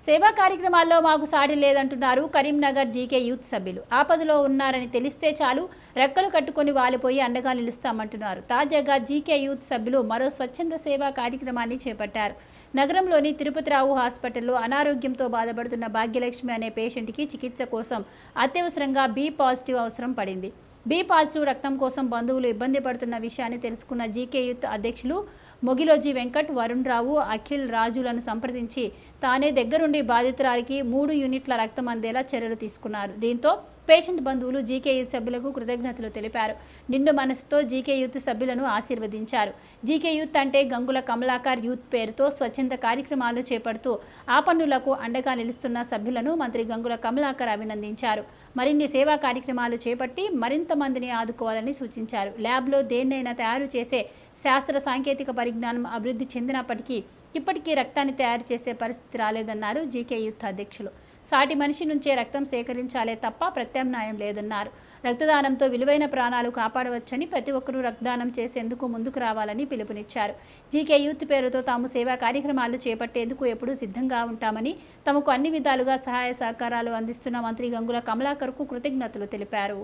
సేవా కార్యక్రమాల్లో మాకు సాటి లేదంటున్నారు కరీంనగర్ జీకే యూత్ సభ్యులు ఆపదలో ఉన్నారని తెలిస్తే చాలు రెక్కలు కట్టుకొని వాలిపోయి అండగా నిలుస్తామంటున్నారు తాజాగా జీకే యూత్ సభ్యులు మరో స్వచ్ఛంద సేవా కార్యక్రమాన్ని చేపట్టారు నగరంలోని తిరుపతిరావు హాస్పిటల్లో అనారోగ్యంతో బాధపడుతున్న భాగ్యలక్ష్మి అనే పేషెంట్కి చికిత్స కోసం అత్యవసరంగా బి పాజిటివ్ అవసరం పడింది బి పాజిటివ్ రక్తం కోసం బంధువులు ఇబ్బంది పడుతున్న విషయాన్ని తెలుసుకున్న జీకే యూత్ అధ్యక్షులు మొగిలోజీ వెంకట్ వరుణ్ రావు అఖిల్ రాజులను సంప్రదించి తానే దగ్గరుండి బాధితురాలికి మూడు యూనిట్ల రక్తం అందేలా చర్యలు తీసుకున్నారు దీంతో పేషెంట్ బంధువులు జీకే యూత్ సభ్యులకు కృతజ్ఞతలు తెలిపారు నిండు మనసుతో జీకే యూత్ సభ్యులను ఆశీర్వదించారు జీకే యూత్ అంటే గంగుల కమలాకర్ యూత్ పేరుతో స్వచ్ఛంద కార్యక్రమాలు చేపడుతూ ఆపన్నులకు అండగా నిలుస్తున్న సభ్యులను మంత్రి గంగుల కమలాకర్ అభినందించారు మరిన్ని సేవా కార్యక్రమాలు చేపట్టి మరింత మందిని ఆదుకోవాలని సూచించారు ల్యాబ్లో దేన్నైనా తయారు చేసే శాస్త్ర సాంకేతిక పరిజ్ఞానం అభివృద్ధి చెందినప్పటికీ ఇప్పటికీ రక్తాన్ని తయారు చేసే పరిస్థితి రాలేదన్నారు జీకే యూత్ అధ్యక్షులు సాటి మనిషి నుంచే రక్తం సేకరించాలే తప్ప ప్రత్యామ్నాయం లేదన్నారు రక్తదానంతో విలువైన ప్రాణాలు కాపాడవచ్చని ప్రతి ఒక్కరూ రక్తదానం చేసేందుకు ముందుకు రావాలని పిలుపునిచ్చారు జీకే యూత్ పేరుతో తాము సేవా కార్యక్రమాలు చేపట్టేందుకు ఎప్పుడూ సిద్ధంగా ఉంటామని తమకు అన్ని విధాలుగా సహాయ సహకారాలు అందిస్తున్న మంత్రి గంగుల కమలాకర్కు కృతజ్ఞతలు తెలిపారు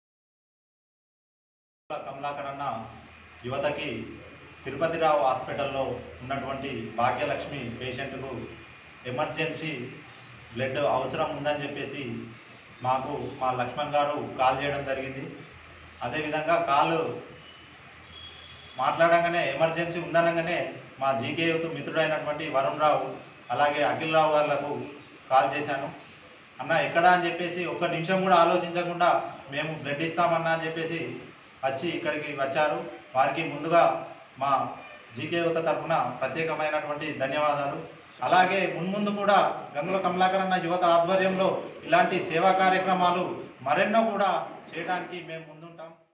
కమలాకర్ అన్న యువతకి తిరుపతిరావు హాస్పిటల్లో ఉన్నటువంటి భాగ్యలక్ష్మి పేషెంట్కు ఎమర్జెన్సీ బ్లడ్ అవసరం ఉందని చెప్పేసి మాకు మా లక్ష్మణ్ గారు కాల్ చేయడం జరిగింది అదేవిధంగా కాల్ మాట్లాడంగానే ఎమర్జెన్సీ ఉందనగానే మా జీకే యూత్ మిత్రుడైనటువంటి వరుణ్ రావు అలాగే అఖిల్ రావు గారులకు కాల్ చేశాను అన్న ఎక్కడా అని చెప్పేసి ఒక్క నిమిషం కూడా ఆలోచించకుండా మేము బ్లడ్ ఇస్తామన్నా అని చెప్పేసి వచ్చి ఇక్కడికి వచ్చారు వారికి ముందుగా మా జీకే యువత తరఫున ప్రత్యేకమైనటువంటి ధన్యవాదాలు అలాగే మున్ముందు కూడా గంగుల కమలాకర్ అన్న యువత ఆధ్వర్యంలో ఇలాంటి సేవా కార్యక్రమాలు మరెన్నో కూడా చేయడానికి మేము ముందు